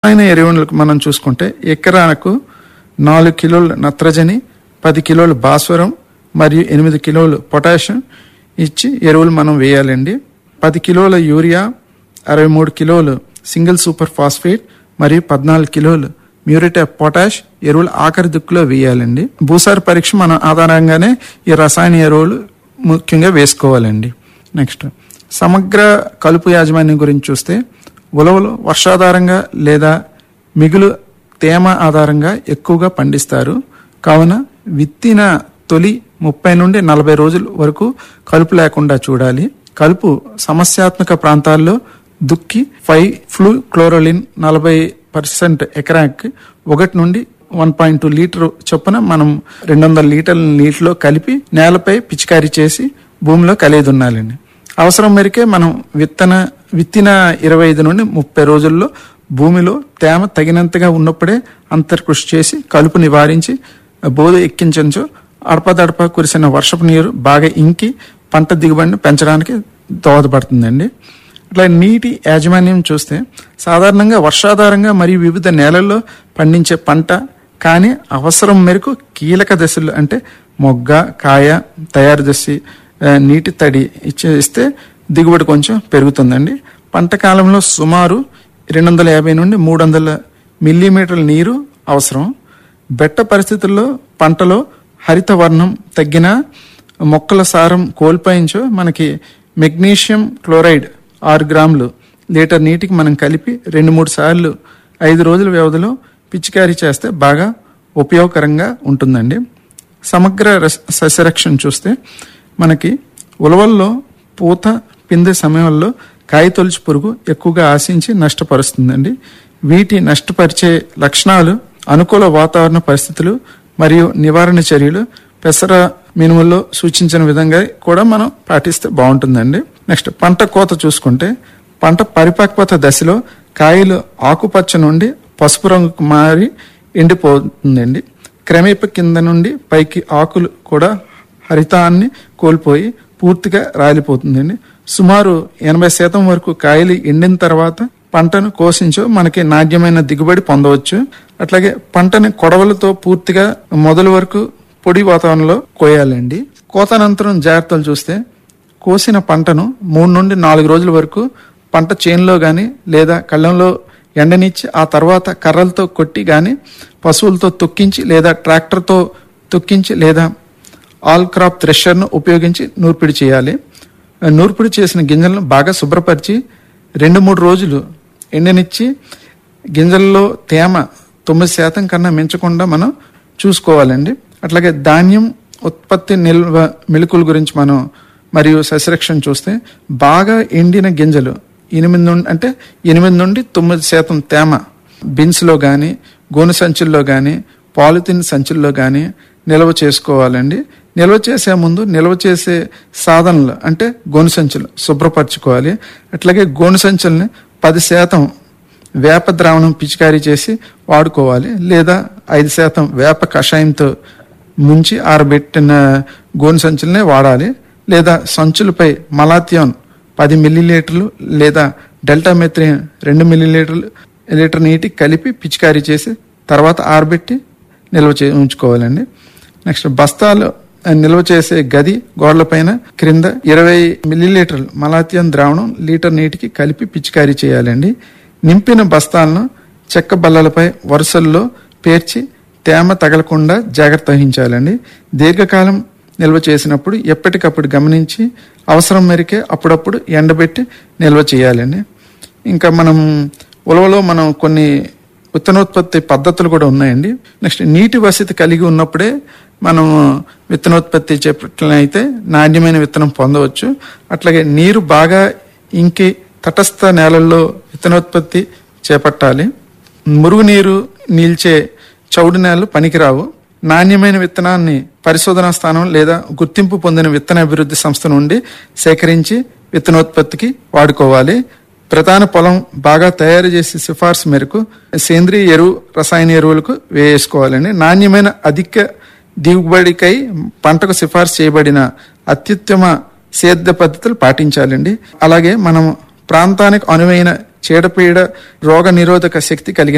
రసాయన ఎరువులకు మనం చూసుకుంటే ఎకరాకు నాలుగు కిలోల నత్రజని పది కిలోలు భాస్వరం మరియు ఎనిమిది కిలోలు పొటాషియం ఇచ్చి ఎరువులు మనం వేయాలండి పది కిలోల యూరియా అరవై మూడు కిలోలు సింగిల్ సూపర్ ఫాస్ఫేట్ మరియు పద్నాలుగు కిలోలు మ్యూరేట్ ఆఫ్ పొటాష్ ఎరువులు ఆఖరి దిక్కులో వేయాలండి భూసార పరీక్ష మన ఆధారంగానే ఈ రసాయన ఎరువులు ముఖ్యంగా వేసుకోవాలండి నెక్స్ట్ సమగ్ర కలుపు యాజమాన్యం గురించి చూస్తే ఉలవలు వర్షాధారంగా లేదా మిగులు తేమ ఆధారంగా ఎక్కువగా పండిస్తారు కావున విత్తిన తొలి ముప్పై నుండి నలభై రోజుల వరకు కలుపు లేకుండా చూడాలి కలుపు సమస్యాత్మక ప్రాంతాల్లో దుక్కి ఫైవ్ ఫ్లూ క్లోరోలిన్ నలభై పర్సెంట్ ఎకరాకి ఒకటి నుండి వన్ పాయింట్ టూ లీటర్ చొప్పున మనం రెండు వందల లీటర్ల నీటిలో కలిపి నేలపై పిచికారీ చేసి భూమిలో కలిదున్నాలండి అవసరం మేరకే మనం విత్తన విత్తిన ఇరవై ఐదు నుండి ముప్పై రోజుల్లో భూమిలో తేమ తగినంతగా ఉన్నప్పుడే అంతర్కృషి చేసి కలుపు నివారించి బోధ ఎక్కించవచ్చు అడపదడప కురిసిన వర్షపు నీరు బాగా ఇంకి పంట దిగుబడిని పెంచడానికి దోహదపడుతుందండి అట్లా నీటి యాజమాన్యం చూస్తే సాధారణంగా వర్షాధారంగా మరియు వివిధ నేలల్లో పండించే పంట కానీ అవసరం మేరకు కీలక దశలు అంటే మొగ్గ కాయ తయారు చేసి ఆ, నీటి తడి ఇచ్చే ఇస్తే దిగుబడి కొంచెం పెరుగుతుందండి పంట కాలంలో సుమారు రెండు వందల యాభై నుండి మూడు వందల మిల్లీమీటర్ల నీరు అవసరం బెట్ట పరిస్థితుల్లో పంటలో హరిత వర్ణం తగ్గిన మొక్కల సారం కోల్పోయించో మనకి మెగ్నీషియం క్లోరైడ్ ఆరు గ్రాములు లీటర్ నీటికి మనం కలిపి రెండు మూడు సార్లు ఐదు రోజుల వ్యవధిలో పిచికారీ చేస్తే బాగా ఉపయోగకరంగా ఉంటుందండి సమగ్ర రస- సస్యరక్షణ చూస్తే మనకి ఉలవల్లో పూత పిందె సమయంలో కాయ తొలిచి పురుగు ఎక్కువగా ఆశించి నష్టపరుస్తుందండి వీటి నష్టపరిచే లక్షణాలు అనుకూల వాతావరణ పరిస్థితులు మరియు నివారణ చర్యలు పెసర మినుముల్లో సూచించిన విధంగా కూడా మనం పాటిస్తే బాగుంటుందండి నెక్స్ట్ పంట కోత చూసుకుంటే పంట పరిపక్వత దశలో కాయలు ఆకుపచ్చ నుండి పసుపు రంగుకు మారి ఎండిపోతుందండి క్రమేప కింద నుండి పైకి ఆకులు కూడా హరితాన్ని కోల్పోయి పూర్తిగా రాలిపోతుందండి సుమారు ఎనభై శాతం వరకు కాయలు ఎండిన తర్వాత పంటను కోసించో మనకి నాణ్యమైన దిగుబడి పొందవచ్చు అట్లాగే పంటని కొడవలతో పూర్తిగా మొదలు వరకు పొడి వాతావరణంలో కోయాలండి కోత అనంతరం జాగ్రత్తలు చూస్తే కోసిన పంటను మూడు నుండి నాలుగు రోజుల వరకు పంట చేనులో గాని లేదా కళ్ళంలో ఎండనిచ్చి ఆ తర్వాత కర్రలతో కొట్టి గాని పశువులతో తొక్కించి లేదా ట్రాక్టర్తో తొక్కించి లేదా ఆల్ క్రాప్ థ్రెషర్ను ఉపయోగించి నూర్పిడి చేయాలి నూర్పిడి చేసిన గింజలను బాగా శుభ్రపరిచి రెండు మూడు రోజులు ఎండనిచ్చి గింజల్లో తేమ తొమ్మిది శాతం కన్నా మించకుండా మనం చూసుకోవాలండి అట్లాగే ధాన్యం ఉత్పత్తి నిల్వ మెలకుల గురించి మనం మరియు సస్యరక్షణ చూస్తే బాగా ఎండిన గింజలు ఎనిమిది నుండి అంటే ఎనిమిది నుండి తొమ్మిది శాతం తేమ బిన్స్లో కానీ గోను సంచుల్లో కానీ పాలిథిన్ సంచుల్లో కానీ నిల్వ చేసుకోవాలండి నిల్వ చేసే ముందు నిల్వ చేసే సాధనలు అంటే గోను సంచులు శుభ్రపరచుకోవాలి అట్లాగే గోను సంచుల్ని పది శాతం వేప ద్రావణం పిచికారీ చేసి వాడుకోవాలి లేదా ఐదు శాతం వేప కషాయంతో ముంచి ఆరబెట్టిన గోను సంచులనే వాడాలి లేదా సంచులపై మలాథియాన్ పది మిల్లీలీటర్లు లేదా డెల్టా మెథ్రిన్ రెండు మిల్లీలీటర్లు లీటర్ నీటి కలిపి పిచికారీ చేసి తర్వాత ఆరబెట్టి నిల్వ చే ఉంచుకోవాలండి నెక్స్ట్ బస్తాలు ఆ, నిల్వ చేసే గది గోడలపైన క్రింద ఇరవై మిల్లీలీటర్లు మలాథియాన్ ద్రావణం లీటర్ నీటికి కలిపి పిచికారీ చేయాలండి నింపిన బస్తాలను చెక్క బల్లలపై వరుసల్లో పేర్చి తేమ తగలకుండా జాగ్రత్త వహించాలండి దీర్ఘకాలం నిల్వ చేసినప్పుడు ఎప్పటికప్పుడు గమనించి అవసరం మేరకే అప్పుడప్పుడు ఎండబెట్టి నిల్వ చేయాలండి ఇంకా మనం ఉలవలో మనం కొన్ని విత్తనోత్పత్తి పద్ధతులు కూడా ఉన్నాయండి నెక్స్ట్ నీటి వసతి కలిగి ఉన్నప్పుడే మనం విత్తనోత్పత్తి చేపట్టినైతే నాణ్యమైన విత్తనం పొందవచ్చు అట్లాగే నీరు బాగా ఇంకి తటస్థ నేలల్లో విత్తనోత్పత్తి చేపట్టాలి మురుగునీరు నిల్చే చౌడు నేలలు పనికిరావు నాణ్యమైన విత్తనాన్ని పరిశోధనా స్థానం లేదా గుర్తింపు పొందిన విత్తన అభివృద్ధి సంస్థ నుండి సేకరించి విత్తనోత్పత్తికి వాడుకోవాలి ప్రధాన పొలం బాగా తయారు చేసే సిఫార్సు మేరకు సేంద్రియ ఎరువు రసాయన ఎరువులకు వేసుకోవాలండి నాణ్యమైన అధిక దిగుబడికై పంటకు సిఫార్సు చేయబడిన అత్యుత్తమ సేద్య పద్ధతులు పాటించాలండి అలాగే మనం ప్రాంతానికి అనువైన చీడపీడ రోగ నిరోధక శక్తి కలిగిన